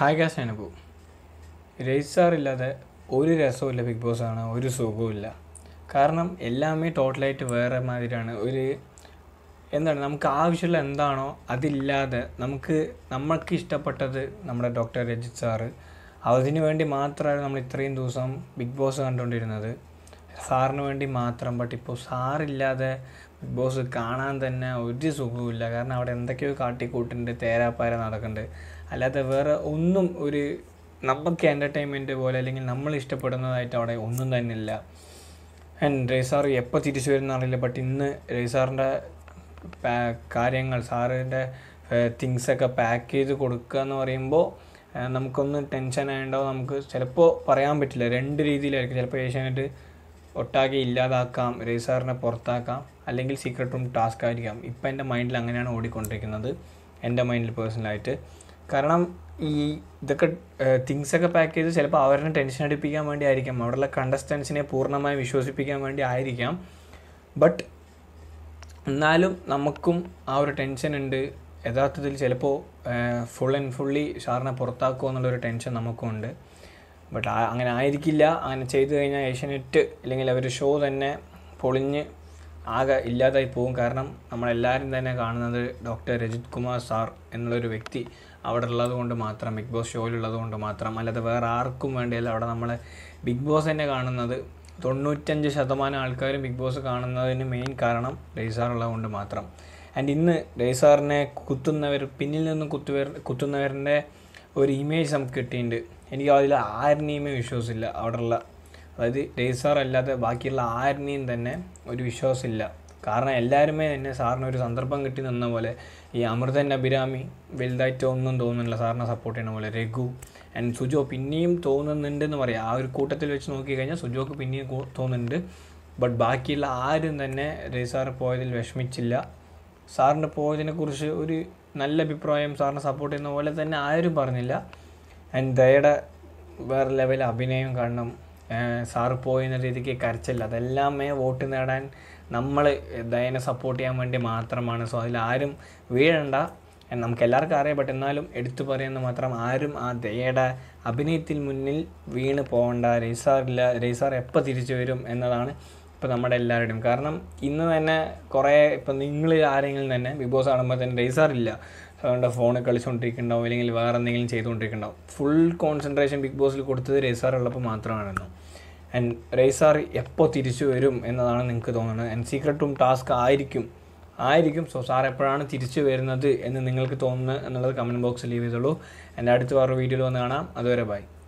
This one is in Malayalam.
ഹായ് കാസ് അനുഭു രജിസ്റ്റാർ ഇല്ലാതെ ഒരു രസവുമില്ല ബിഗ് ബോസ് ആണ് ഒരു സുഖവുമില്ല കാരണം എല്ലാമേ ടോട്ടലായിട്ട് വേറെ മാതിരിയാണ് ഒരു എന്താണ് നമുക്ക് ആവശ്യമുള്ള എന്താണോ അതില്ലാതെ നമുക്ക് നമ്മൾക്ക് ഇഷ്ടപ്പെട്ടത് നമ്മുടെ ഡോക്ടർ രജിത് സാറ് അതിനു വേണ്ടി മാത്രമാണ് നമ്മൾ ഇത്രയും ദിവസം ബിഗ് ബോസ് കണ്ടുകൊണ്ടിരുന്നത് സാറിന് വേണ്ടി മാത്രം ബട്ട് ഇപ്പോൾ സാറില്ലാതെ ബിഗ് ബോസ് കാണാൻ തന്നെ ഒരു സുഖവുമില്ല കാരണം അവിടെ എന്തൊക്കെയോ കാട്ടിക്കൂട്ടുണ്ട് തേരാപ്പാര നടക്കുന്നുണ്ട് അല്ലാതെ വേറെ ഒന്നും ഒരു നമുക്ക് എൻ്റർടൈൻമെൻറ്റ് പോലെ അല്ലെങ്കിൽ നമ്മൾ ഇഷ്ടപ്പെടുന്നതായിട്ട് അവിടെ ഒന്നും തന്നെ ഇല്ല ആൻഡ് റേസാർ എപ്പോൾ തിരിച്ചു വരുന്ന അറിയില്ല ബട്ട് ഇന്ന് റേസാറിൻ്റെ കാര്യങ്ങൾ സാറിൻ്റെ തിങ്സൊക്കെ പാക്ക് ചെയ്ത് കൊടുക്കുക എന്ന് പറയുമ്പോൾ ഏഹ് നമുക്കൊന്ന് ടെൻഷൻ ആയതുകൊണ്ടോ നമുക്ക് ചിലപ്പോൾ പറയാൻ പറ്റില്ല രണ്ട് രീതിയിലായിരിക്കും ചിലപ്പോൾ ഏഷ്യാനെറ്റ് ഒട്ടാകെ ഇല്ലാതാക്കാം റേസാറിനെ പുറത്താക്കാം അല്ലെങ്കിൽ സീക്രട്ട് റൂം ടാസ്ക് ആയിരിക്കാം ഇപ്പം എൻ്റെ മൈൻഡിൽ അങ്ങനെയാണ് ഓടിക്കൊണ്ടിരിക്കുന്നത് എൻ്റെ മൈൻഡിൽ പേഴ്സണലായിട്ട് കാരണം ഈ ഇതൊക്കെ തിങ്സൊക്കെ പാക്ക് ചെയ്ത് ചിലപ്പോൾ അവരെ ടെൻഷൻ അടിപ്പിക്കാൻ വേണ്ടി ആയിരിക്കാം അവിടെയുള്ള കണ്ടസ്റ്റൻസിനെ പൂർണ്ണമായി വിശ്വസിപ്പിക്കാൻ വേണ്ടി ആയിരിക്കാം ബട്ട് എന്നാലും നമുക്കും ആ ഒരു ടെൻഷൻ ഉണ്ട് യഥാർത്ഥത്തിൽ ചിലപ്പോൾ ഫുൾ ആൻഡ് ഫുള്ളി സാറിനെ പുറത്താക്കുമോ എന്നുള്ളൊരു ടെൻഷൻ നമുക്കും ഉണ്ട് ബട്ട് അങ്ങനെ ആയിരിക്കില്ല അങ്ങനെ ചെയ്തു കഴിഞ്ഞാൽ ഏഷ്യാനെറ്റ് അല്ലെങ്കിൽ അവർ ഷോ തന്നെ പൊളിഞ്ഞ് ആകെ ഇല്ലാതായി പോകും കാരണം നമ്മളെല്ലാവരും തന്നെ കാണുന്നത് ഡോക്ടർ രജിത് കുമാർ സാർ എന്നുള്ളൊരു വ്യക്തി അവിടെ ഉള്ളത് കൊണ്ട് മാത്രം ബിഗ് ബോസ് ഷോയിലുള്ളത് കൊണ്ട് മാത്രം അല്ലാതെ വേറെ ആർക്കും വേണ്ടിയല്ല അവിടെ നമ്മൾ ബിഗ് ബോസ് തന്നെ കാണുന്നത് തൊണ്ണൂറ്റഞ്ച് ശതമാനം ആൾക്കാരും ബിഗ് ബോസ് കാണുന്നതിന് മെയിൻ കാരണം ഡേസാർ ഉള്ളത് കൊണ്ട് മാത്രം ആൻഡ് ഇന്ന് ഡേസാറിനെ കുത്തുന്നവർ പിന്നിൽ നിന്ന് കുത്തുവർ കുത്തുന്നവരുടെ ഒരു ഇമേജ് നമുക്ക് കിട്ടിയിട്ടുണ്ട് എനിക്ക് അതിൽ ആരിനെയുമേ വിശ്വാസമില്ല അവിടെയുള്ള അതായത് ഡേസാർ അല്ലാതെ ബാക്കിയുള്ള ആരിനെയും തന്നെ ഒരു വിശ്വാസമില്ല കാരണം എല്ലാവരുമേ തന്നെ സാറിന് ഒരു സന്ദർഭം കിട്ടി നിന്ന പോലെ ഈ അമൃതൻ അഭിരാമി വലുതായിട്ട് ഒന്നും തോന്നുന്നില്ല സാറിനെ സപ്പോർട്ട് ചെയ്യുന്ന പോലെ രഘു ആൻഡ് സുജോ പിന്നെയും തോന്നുന്നുണ്ടെന്ന് പറയാം ആ ഒരു കൂട്ടത്തിൽ വെച്ച് നോക്കിക്കഴിഞ്ഞാൽ സുജോക്ക് പിന്നെയും കൂ- തോന്നുന്നുണ്ട് ബട്ട് ബാക്കിയുള്ള ആരും തന്നെ രജിസാർ പോയതിൽ വിഷമിച്ചില്ല സാറിൻ്റെ പോയതിനെക്കുറിച്ച് ഒരു നല്ല അഭിപ്രായം സാറിനെ സപ്പോർട്ട് ചെയ്യുന്ന പോലെ തന്നെ ആരും പറഞ്ഞില്ല ആൻഡ് ദയയുടെ വേറെ ലെവൽ അഭിനയം കാണണം ഏഹ് സാറ് പോയെന്ന രീതിക്ക് കരച്ചില്ല അതെല്ലാമേ വോട്ട് നേടാൻ നമ്മൾ ദയനെ സപ്പോർട്ട് ചെയ്യാൻ വേണ്ടി മാത്രമാണ് സോ അതിൽ ആരും വീഴണ്ട And നമുക്ക് എല്ലാവർക്കും അറിയാം ബട്ട് എന്നാലും എടുത്തു പറയുന്ന മാത്രം ആരും ആ ദയയുടെ അഭിനയത്തിൽ മുന്നിൽ വീണ് പോകണ്ട രജിസാറില്ല രജിസാർ എപ്പോൾ തിരിച്ചു വരും എന്നതാണ് ഇപ്പോൾ നമ്മുടെ എല്ലാവരുടെയും കാരണം ഇന്ന് തന്നെ കുറേ ഇപ്പം നിങ്ങൾ ആരെങ്കിലും തന്നെ ബിഗ് ബോസ് കാണുമ്പോൾ തന്നെ രജിസാർ ഇല്ല അതുകൊണ്ട് ഫോണിൽ കളിച്ചുകൊണ്ടിരിക്കുന്നുണ്ടാവും അല്ലെങ്കിൽ വേറെ എന്തെങ്കിലും ചെയ്തുകൊണ്ടിരിക്കുന്നുണ്ടാവും ഫുൾ കോൺസെൻട്രേഷൻ ബിഗ് ബോസിൽ കൊടുത്തത് രജിസാർ ഉള്ളപ്പോൾ മാത്രമാണെന്നു ആൻഡ് റേസാർ എപ്പോൾ തിരിച്ചു വരും എന്നതാണ് നിങ്ങൾക്ക് തോന്നുന്നത് ആൻഡ് സീക്രട്ട് റൂം ടാസ്ക് ആയിരിക്കും ആയിരിക്കും സോ സാർ എപ്പോഴാണ് തിരിച്ചു വരുന്നത് എന്ന് നിങ്ങൾക്ക് തോന്നുന്നത് എന്നുള്ളത് കമൻറ്റ് ബോക്സിൽ ലീവ് ചെയ്തോളൂ എൻ്റെ അടുത്ത വേറെ വീഡിയോയിൽ വന്ന് കാണാം അതുവരെ ബൈ